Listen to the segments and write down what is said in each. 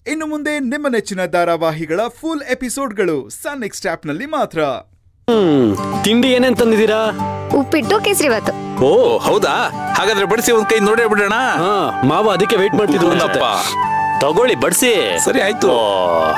ಇನ್ನು ಮುಂದೆ ನಿಮ್ಮ ನೆಚ್ಚಿನ ಧಾರಾವಾಹಿಗಳ ಫುಲ್ ಎಪಿಸೋಡ್ಗಳು ಸನ್ ನೆಕ್ಸ್ಟ್ ಆಪ್ನಲ್ಲಿ ಮಾತ್ರ ಹ್ಮ್ ತಿಂಡಿ ಏನೇನ್ ತಂದಿದ್ದೀರಾ ಉಪ್ಪಿಟ್ಟು ಕೇಸರಿಬಾತು ಓ ಹೌದಾ ಹಾಗಾದ್ರೆ ಬಡಿಸಿ ಒಂದ್ ಕೈ ನೋಡೇ ಬಿಡೋಣ ಹಾ ಮಾವ ಅದಕ್ಕೆ ವೇಟ್ ಮಾಡ್ತಿದ್ರು ಅನ್ಸುತ್ತೆ. ಹೌದಪ್ಪ ತಗೊಳ್ಳಿ ಬಡ್ಸಿ ಸರಿ ಆಯ್ತು ಓ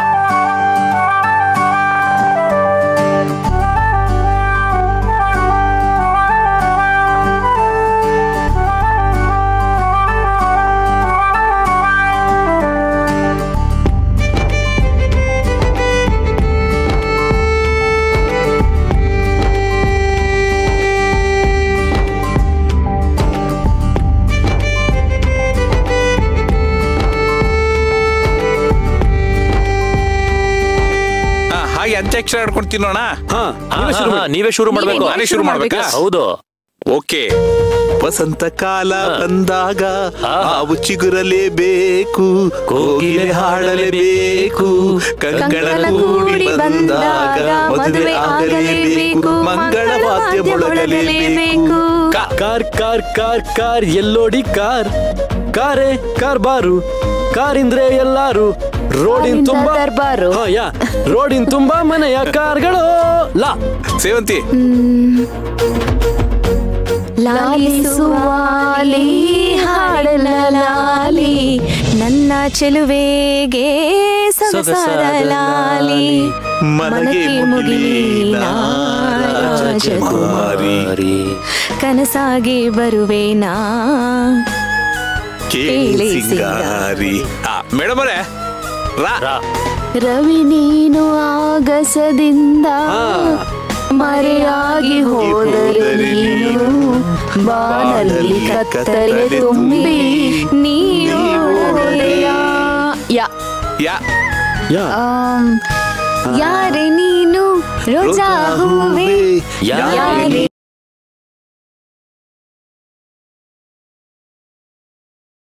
ಹಾ, ಹಾಗೆ ಅಂತ್ಯಾಕ್ಷರ ಆಡ್ಕೊಂಡು ತಿನ್ನೋಣ ಹಾ ಹಾ, ನೀವೇ ಶುರು ಹಾ, ಮಾಡಿ. ನೀವೇ ಶುರು ಮಾಡ್ಬೇಕು ನಾನೇ ಶುರು ಮಾಡ್ಬೇಕಾ ಹೌದು ಓಕೆ ವಸಂತ ಕಾಲ ಹಾ. ಬಂದಾಗ ಹಾ. ಹಾವು ಚಿಗುರಲೇಬೇಕು ಕೋಗಿಲೆ ಹಾಡಲೇಬೇಕು ಕಂಕಣ ಕೂಡಿ ಬಂದಾಗ ಮದುವೆ ಆಗಲೇಬೇಕು ಮಂಗಳ ವಾದ್ಯ ಮೊಳಗಲೇಬೇಕು ಕ- ಕಾರ್ ಕಾರ್ ಕಾರ್ ಕಾರ್ ಎಲ್ಲೋಡಿ ಕಾರ್ ಕಾರೇ ಕಾರ್ ಬಾರು ಕಾರಿಂದ್ರೆ ಎಲ್ಲಾರು ರೋಡಿನ್ ಕಾರಿಂದ ತುಂಬಾ ದರ್ಬಾರು. ಹಾ, ಯಾ ರೋಡಿನ್ ತುಂಬಾ ಮನೆಯ ಕಾರ್ಗಳು ಲಾ ಸೇವಂತಿ ಲಾಲಿಸುವಾಲಿ ಹಾಡಲ ಲಾಲಿ ನನ್ನ ಚೆಲುವೆಗೆ ಸೊಗಸಾದ ಲಾಲಿ ಮನಗೆ ಮುಗಿಲಿನ ರಾಜಕುಮಾರಿ ಹರಿ ಕನಸಾಗಿ ಬರುವೆನಾ ಕೇಳಿ ಸಿಂಗಾರಿ ಮೇಡಮ್ ಅವರೇ ರಾ ರಾ ರವಿ ನೀನು ಆಗಸದಿಂದ ಹಾ. ಮರೆಯಾಗಿ ಹೋದರೆ ನೀನು ಬಾನಲ್ಲಿ ಕತ್ತಲೆ ತುಂಬಿ ನೀನು ಹೋದೆಯಾ? ಯಾ ಯಾ ಯಾ ಆಮ್, ಯಾರೆ ನೀನು ರೋಜಾ ಹೂವೆ ಯಾರೆ ಯಾರೆ